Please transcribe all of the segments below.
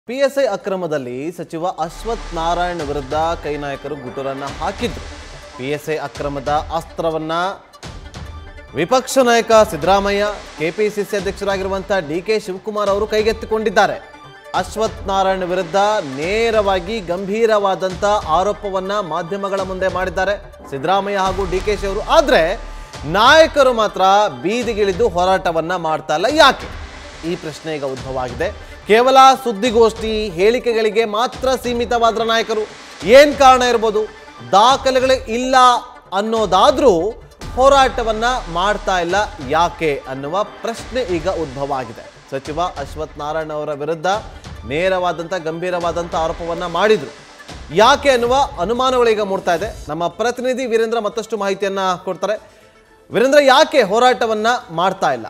PSI ಅಕ್ರಮದಲ್ಲಿ ಸಚಿವ ಅಶ್ವಥ್ ನಾರಾಯಣ್ ವಿರುದ್ಧ ಕೈ ನಾಯಕರು ಗುಟುರನ್ನ ಹಾಕಿದ್ರು ಪಿಎಸ್ಐ ಅಕ್ರಮದ ಅಸ್ತ್ರವನ್ನ ವಿಪಕ್ಷ ನಾಯಕ ಸಿದ್ದರಾಮಯ್ಯ ಕೆಪಿಸಿಸಿ ಅಧ್ಯಕ್ಷರಾಗಿರುವಂತಹ ಡಿ ಕೆ ಶಿವಕುಮಾರ್ ಅವರು ಕೈಗೆತ್ತಿಕೊಂಡಿದ್ದಾರೆ ಅಶ್ವಥ್ ನಾರಾಯಣ್ ವಿರುದ್ಧ ನೇರವಾಗಿ ಗಂಭೀರವಾದಂಥ ಆರೋಪವನ್ನ ಮಾಧ್ಯಮಗಳ ಮುಂದೆ ಮಾಡಿದ್ದಾರೆ ಸಿದ್ದರಾಮಯ್ಯ ಹಾಗೂ ಡಿ ಕೆ ಶಿ ಅವರು ಆದ್ರೆ ನಾಯಕರು ಮಾತ್ರ ಬೀದಿಗಿಳಿದು ಹೋರಾಟವನ್ನ ಮಾಡ್ತಾ ಇಲ್ಲ ಯಾಕೆ ಈ ಪ್ರಶ್ನೆ ಈಗ ಉದ್ಭವ ಆಗಿದೆ ಕೇವಲ ಸುದ್ದಿಗೋಷ್ಠಿ ಹೇಳಿಕೆಗಳಿಗೆ ಮಾತ್ರ ಸೀಮಿತವಾದ ನಾಯಕರು ಏನ್ ಕಾರಣ ಇರ್ಬೋದು ದಾಖಲೆಗಳು ಇಲ್ಲ ಅನ್ನೋದಾದ್ರೂ ಹೋರಾಟವನ್ನ ಮಾಡ್ತಾ ಇಲ್ಲ ಯಾಕೆ ಅನ್ನುವ ಪ್ರಶ್ನೆ ಈಗ ಉದ್ಭವ ಆಗಿದೆ ಸಚಿವ ಅಶ್ವಥ್ ನಾರಾಯಣ ಅವರ ವಿರುದ್ಧ ನೇರವಾದಂಥ ಗಂಭೀರವಾದಂಥ ಆರೋಪವನ್ನ ಮಾಡಿದ್ರು ಯಾಕೆ ಅನ್ನುವ ಅನುಮಾನಗಳೀಗ ಮೂಡ್ತಾ ಇದೆ ನಮ್ಮ ಪ್ರತಿನಿಧಿ ವೀರೇಂದ್ರ ಮತ್ತಷ್ಟು ಮಾಹಿತಿಯನ್ನ ಕೊಡ್ತಾರೆ ವೀರೇಂದ್ರ ಯಾಕೆ ಹೋರಾಟವನ್ನ ಮಾಡ್ತಾ ಇಲ್ಲ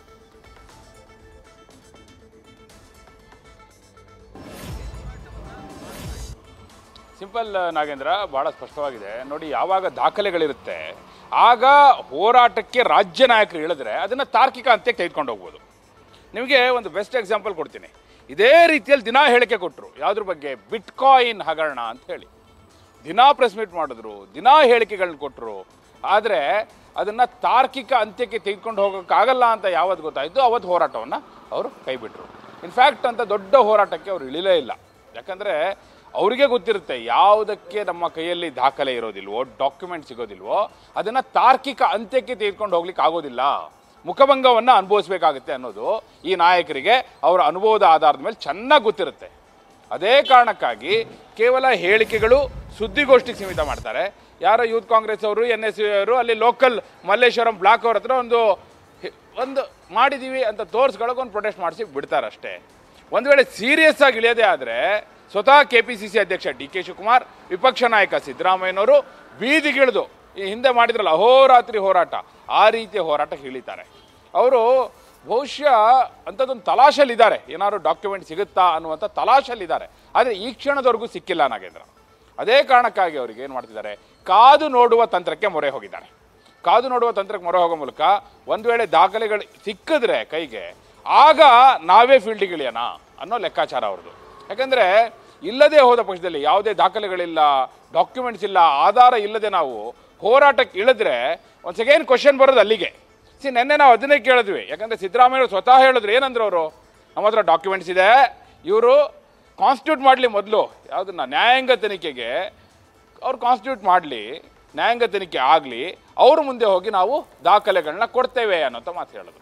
ಸಿಂಪಲ್ ನಾಗೇಂದ್ರ ಬಹಳ ಸ್ಪಷ್ಟವಾಗಿದೆ ನೋಡಿ ಯಾವಾಗ ದಾಖಲೆಗಳಿರುತ್ತೆ ಆಗ ಹೋರಾಟಕ್ಕೆ ರಾಜ್ಯ ನಾಯಕರು ಹೇಳಿದ್ರೆ ಅದನ್ನ ತಾರ್ಕಿಕ ಅಂತ್ಯಕ್ಕೆ ತೆಗೆದುಕೊಂಡು ಹೋಗ್ಬೋದು ನಿಮಗೆ ಒಂದು ಬೆಸ್ಟ್ ಎಕ್ಸಾಂಪಲ್ ಕೊಡ್ತೀನಿ ಇದೇ ರೀತಿಯಲ್ಲಿ ದಿನಾ ಹೇಳಿಕೆ ಕೊಟ್ಟರು ಯಾವುದ್ರ ಬಗ್ಗೆ ಬಿಟ್ಕಾಯಿನ್ ಹಗರಣ ಅಂತ ಹೇಳಿ ದಿನಾ ಪ್ರೆಸ್ ಮೀಟ್ ಮಾಡಿದ್ರು ದಿನಾ ಹೇಳಿಕೆಗಳನ್ನ ಕೊಟ್ಟರು ಆದರೆ ಅದನ್ನ ತಾರ್ಕಿಕ ಅಂತ್ಯಕ್ಕೆ ತೆಗೆದುಕೊಂಡು ಹೋಗೋಕ್ಕಾಗಲ್ಲ ಅಂತ ಯಾವತ್ತು ಗೊತ್ತಾಯಿತು ಅವತ್ತು ಹೋರಾಟವನ್ನು ಅವರು ಕೈಬಿಟ್ರು ಇನ್ಫ್ಯಾಕ್ಟ್ ಅಂತ ದೊಡ್ಡ ಹೋರಾಟಕ್ಕೆ ಅವರು ಇಳಿಲೇ ಇಲ್ಲ ಯಾಕಂದರೆ ಅವರಿಗೆ ಗೊತ್ತಿರುತ್ತೆ ಯಾವುದಕ್ಕೆ ನಮ್ಮ ಕೈಯಲ್ಲಿ ದಾಖಲೆ ಇರೋದಿಲ್ವೋ ಡಾಕ್ಯುಮೆಂಟ್ ಸಿಗೋದಿಲ್ವೋ ಅದನ್ನು ತಾರ್ಕಿಕ ಅಂತ್ಯಕ್ಕೆ ತೆಗೆದುಕೊಂಡು ಹೋಗ್ಲಿಕ್ಕೆ ಆಗೋದಿಲ್ಲ ಮುಖಭಂಗವನ್ನು ಅನುಭವಿಸ್ಬೇಕಾಗುತ್ತೆ ಅನ್ನೋದು ಈ ನಾಯಕರಿಗೆ ಅವರ ಅನುಭವದ ಆಧಾರದ ಮೇಲೆ ಚೆನ್ನಾಗಿ ಗೊತ್ತಿರುತ್ತೆ ಅದೇ ಕಾರಣಕ್ಕಾಗಿ ಕೇವಲ ಹೇಳಿಕೆಗಳು ಸುದ್ದಿಗೋಷ್ಠಿಗೆ ಸೀಮಿತ ಮಾಡ್ತಾರೆ ಯಾರೋ ಯೂತ್ ಕಾಂಗ್ರೆಸ್ ಅವರು ಎನ್ ಎಸ್ ಯು ಅವರು ಅಲ್ಲಿ ಲೋಕಲ್ ಮಲ್ಲೇಶ್ವರಂ ಬ್ಲಾಕ್ ಅವ್ರ ಹತ್ರ ಒಂದು ಹೆ- ಒಂದು ಮಾಡಿದ್ದೀವಿ ಅಂತ ತೋರಿಸ್ಕೊಳಕ್ಕೆ ಒಂದು ಪ್ರೊಟೆಸ್ಟ್ ಮಾಡಿಸಿ ಬಿಡ್ತಾರೆ ಅಷ್ಟೇ ಒಂದು ವೇಳೆ ಸೀರಿಯಸ್ ಆಗಿ ಇಳಿಯೋದೇ ಆದರೆ ಸ್ವತಃ ಕೆ ಪಿ ಸಿ ಸಿ ಅಧ್ಯಕ್ಷ ಡಿ ಕೆ ಶಿವಕುಮಾರ್ ವಿಪಕ್ಷ ನಾಯಕ ಸಿದ್ದರಾಮಯ್ಯನವರು ಬೀದಿಗಿಳಿದು ಈ ಹಿಂದೆ ಮಾಡಿದ್ರಲ್ಲ ಅಹೋರಾತ್ರಿ ಹೋರಾಟ ಆ ರೀತಿಯ ಹೋರಾಟಕ್ಕೆ ಇಳಿತಾರೆ ಅವರು ಬಹುಶಃ ಅಂಥದ್ದೊಂದು ತಲಾಶಲ್ಲಿದ್ದಾರೆ ಏನಾದ್ರು ಡಾಕ್ಯುಮೆಂಟ್ ಸಿಗುತ್ತಾ ಅನ್ನುವಂಥ ತಲಾಶಲ್ಲಿದ್ದಾರೆ ಆದರೆ ಈ ಕ್ಷಣದವರೆಗೂ ಸಿಕ್ಕಿಲ್ಲ ನಾಗೇಂದ್ರ ಅದೇ ಕಾರಣಕ್ಕಾಗಿ ಅವರಿಗೆ ಏನು ಮಾಡ್ತಿದ್ದಾರೆ ಕಾದು ನೋಡುವ ತಂತ್ರಕ್ಕೆ ಮೊರೆ ಹೋಗಿದ್ದಾರೆ ಕಾದು ನೋಡುವ ತಂತ್ರಕ್ಕೆ ಮೊರೆ ಹೋಗೋ ಮೂಲಕ ಒಂದು ವೇಳೆ ದಾಖಲೆಗಳು ಸಿಕ್ಕಿದ್ರೆ ಕೈಗೆ ಆಗ ನಾವೇ ಫೀಲ್ಡಿಗೆ ಇಳಿಯೋಣ ಅನ್ನೋ ಲೆಕ್ಕಾಚಾರ ಅವ್ರದ್ದು ಯಾಕಂದರೆ ಇಲ್ಲದೆ ಹೋದ ಪಕ್ಷದಲ್ಲಿ ಯಾವುದೇ ದಾಖಲೆಗಳಿಲ್ಲ ಡಾಕ್ಯುಮೆಂಟ್ಸ್ ಇಲ್ಲ ಆಧಾರ ಇಲ್ಲದೆ ನಾವು ಹೋರಾಟಕ್ಕೆ ಇಳಿದ್ರೆ ಒಂದು ಸೆಕೆಂಡ್ ಕ್ವಶನ್ ಬರೋದು ಅಲ್ಲಿಗೆ ಸಿ ನೆನ್ನೆ ನಾವು ಅದನ್ನೇ ಕೇಳಿದ್ವಿ ಯಾಕಂದ್ರೆ ಸಿದ್ದರಾಮಯ್ಯ ಸ್ವತಃ ಹೇಳಿದ್ರು ಏನಂದ್ರು ಅವರು ನಮ್ಮ ಹತ್ರ ಡಾಕ್ಯುಮೆಂಟ್ಸ್ ಇದೆ ಇವರು ಕಾನ್ಸ್ಟಿಟ್ಯೂಟ್ ಮಾಡಲಿ ಮೊದಲು ಯಾವುದನ್ನ ನ್ಯಾಯಾಂಗ ತನಿಖೆಗೆ ಅವ್ರು ಕಾನ್ಸ್ಟಿಟ್ಯೂಟ್ ಮಾಡಲಿ ನ್ಯಾಯಾಂಗ ತನಿಖೆ ಆಗಲಿ ಅವ್ರ ಮುಂದೆ ಹೋಗಿ ನಾವು ದಾಖಲೆಗಳನ್ನ ಕೊಡ್ತೇವೆ ಅನ್ನೋಂಥ ಮಾತು ಹೇಳಿದ್ರು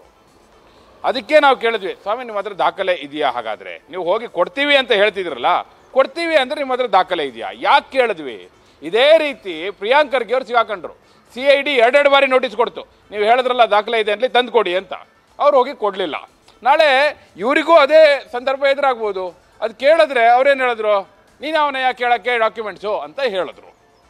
ಅದಕ್ಕೆ ನಾವು ಕೇಳಿದ್ವಿ ಸ್ವಾಮಿ ನಿಮ್ಮ ಹತ್ರ ದಾಖಲೆ ಇದೆಯಾ ಹಾಗಾದ್ರೆ ನೀವು ಹೋಗಿ ಕೊಡ್ತೀವಿ ಅಂತ ಹೇಳ್ತಿದ್ರಲ್ಲ ಕೊಡ್ತೀವಿ ಅಂದ್ರೆ ನಿಮ್ಮ ಹತ್ರ ದಾಖಲೆ ಇದೆಯಾ ಯಾಕೆ ಕೇಳಿದ್ವಿ ಇದೇ ರೀತಿ ಪ್ರಿಯಾಂಕ್ ಖರ್ಗೆ ಅವ್ರು ಸಿಗಾಕೊಂಡ್ರು ಸಿ ಐ ಡಿ ಎರಡೆರಡು ಬಾರಿ ನೋಟಿಸ್ ಕೊಡ್ತು ನೀವು ಹೇಳಿದ್ರಲ್ಲ ದಾಖಲೆ ಇದೆ ಅಂತಲಿ ತಂದು ಕೊಡಿ ಅಂತ ಅವ್ರು ಹೋಗಿ ಕೊಡಲಿಲ್ಲ ನಾಳೆ ಇವರಿಗೂ ಅದೇ ಸಂದರ್ಭ ಎದುರಾಗ್ಬೋದು ಅದು ಕೇಳಿದ್ರೆ ಅವ್ರೇನು ಹೇಳಿದ್ರು ನೀನು ಅವನ ಯಾಕೆ ಕೇಳಕ್ಕೆ ಡಾಕ್ಯುಮೆಂಟ್ಸು ಅಂತ ಹೇಳಿದ್ರು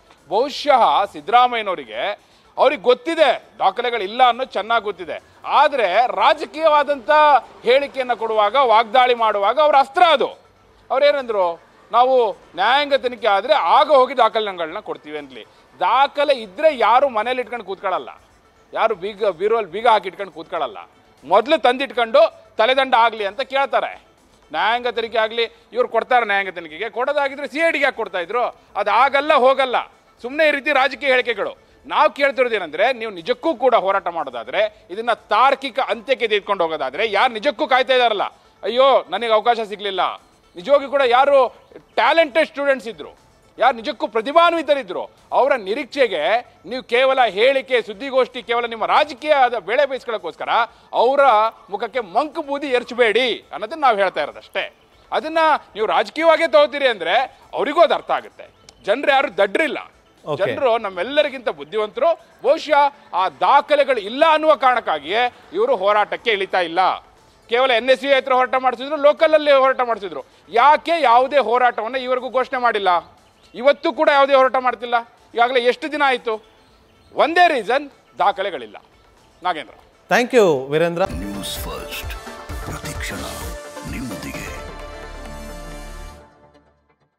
ಬಹುಶಃ ಸಿದ್ದರಾಮಯ್ಯನವರಿಗೆ ಅವ್ರಿಗೆ ಗೊತ್ತಿದೆ ದಾಖಲೆಗಳಿಲ್ಲ ಅನ್ನೋದು ಚೆನ್ನಾಗಿ ಗೊತ್ತಿದೆ ಆದರೆ ರಾಜಕೀಯವಾದಂಥ ಹೇಳಿಕೆಯನ್ನು ಕೊಡುವಾಗ ವಾಗ್ದಾಳಿ ಮಾಡುವಾಗ ಅವ್ರ ಅಸ್ತ್ರ ಅದು ಅವ್ರೇನಂದ್ರು ನಾವು ನ್ಯಾಯಾಂಗ ತನಿಖೆ ಆದರೆ ಆಗ ಹೋಗಿ ದಾಖಲೆಗಳನ್ನ ಕೊಡ್ತೀವಿ ಅಂತಲಿ ದಾಖಲೆ ಇದ್ರೆ ಯಾರು ಮನೇಲಿ ಇಟ್ಕೊಂಡು ಕೂತ್ಕೊಳ್ಳಲ್ಲ ಯಾರು ಬೀಗ ಬೀರುವಲ್ಲಿ ಬೀಗ ಹಾಕಿ ಇಟ್ಕೊಂಡು ಕೂತ್ಕೊಳ್ಳಲ್ಲ ಮೊದಲು ತಂದಿಟ್ಕೊಂಡು ತಲೆದಂಡ ಆಗಲಿ ಅಂತ ಕೇಳ್ತಾರೆ ನ್ಯಾಯಾಂಗ ತನಿಖೆ ಆಗಲಿ ಇವ್ರು ಕೊಡ್ತಾರೆ ನ್ಯಾಯಾಂಗ ತನಿಖೆಗೆ ಕೊಡೋದಾಗಿದ್ರೆ ಸಿ ಐ ಡಿಗೆ ಯಾಕೆ ಕೊಡ್ತಾ ಇದ್ರು ಅದು ಆಗಲ್ಲ ಹೋಗಲ್ಲ ಸುಮ್ಮನೆ ಈ ರೀತಿ ರಾಜಕೀಯ ಹೇಳಿಕೆಗಳು ನಾವು ಕೇಳ್ತಿರೋದು ಏನಂದ್ರೆ ನೀವು ನಿಜಕ್ಕೂ ಕೂಡ ಹೋರಾಟ ಮಾಡೋದಾದ್ರೆ ಇದನ್ನ ತಾರ್ಕಿಕ ಅಂತ್ಯಕ್ಕೆ ತೆಗೆದುಕೊಂಡು ಹೋಗೋದಾದ್ರೆ ಯಾರು ನಿಜಕ್ಕೂ ಕಾಯ್ತಾ ಇದಾರಲ್ಲ ಅಯ್ಯೋ ನನಗೆ ಅವಕಾಶ ಸಿಗಲಿಲ್ಲ ನಿಜವಾಗಿ ಕೂಡ ಯಾರು ಟ್ಯಾಲೆಂಟೆಡ್ ಸ್ಟೂಡೆಂಟ್ಸ್ ಇದ್ರು ಯಾರು ನಿಜಕ್ಕೂ ಪ್ರತಿಭಾನ್ವಿತರಿದ್ರು ಅವರ ನಿರೀಕ್ಷೆಗೆ ನೀವು ಕೇವಲ ಹೇಳಿಕೆ ಸುದ್ದಿಗೋಷ್ಠಿ ಕೇವಲ ನಿಮ್ಮ ರಾಜಕೀಯದ ಬೆಳೆ ಬೇಯಿಸ್ಕೊಳ್ಳೋಕ್ಕೋಸ್ಕರ ಅವರ ಮುಖಕ್ಕೆ ಮಂಕು ಬೂದಿ ಎರಚಬೇಡಿ ಅನ್ನೋದನ್ನ ನಾವು ಹೇಳ್ತಾ ಇರೋದಷ್ಟೇ ಅದನ್ನ ನೀವು ರಾಜಕೀಯವಾಗೇ ತಗೋತೀರಿ ಅಂದ್ರೆ ಅವರಿಗೂ ಅದು ಅರ್ಥ ಆಗುತ್ತೆ ಜನರು ಯಾರು ದಡ್ರಿಲ್ಲ Okay. ಜನರು ನಮ್ಮೆಲ್ಲರಿಗಿಂತ ಬುದ್ಧಿವಂತರು ಬಹುಶಃ ಆ ದಾಖಲೆಗಳು ಇಲ್ಲ ಅನ್ನುವ ಕಾರಣಕ್ಕಾಗಿಯೇ ಇವರು ಹೋರಾಟಕ್ಕೆ ಇಳಿತಾ ಇಲ್ಲ ಕೇವಲ ಎನ್ ಎಸ್ ಸಿ ಹತ್ರ ಹೋರಾಟ ಮಾಡಿಸಿದ್ರು ಲೋಕಲಲ್ಲಿ ಹೋರಾಟ ಮಾಡಿಸಿದ್ರು ಯಾಕೆ ಯಾವುದೇ ಹೋರಾಟವನ್ನು ಇವರೆಗೂ ಘೋಷಣೆ ಮಾಡಿಲ್ಲ ಇವತ್ತು ಕೂಡ ಯಾವುದೇ ಹೋರಾಟ ಮಾಡ್ತಿಲ್ಲ ಈಗಾಗಲೇ ಎಷ್ಟು ದಿನ ಆಯಿತು ಒಂದೇ ರೀಸನ್ ದಾಖಲೆಗಳಿಲ್ಲ Nagendra thank you Veerendra news first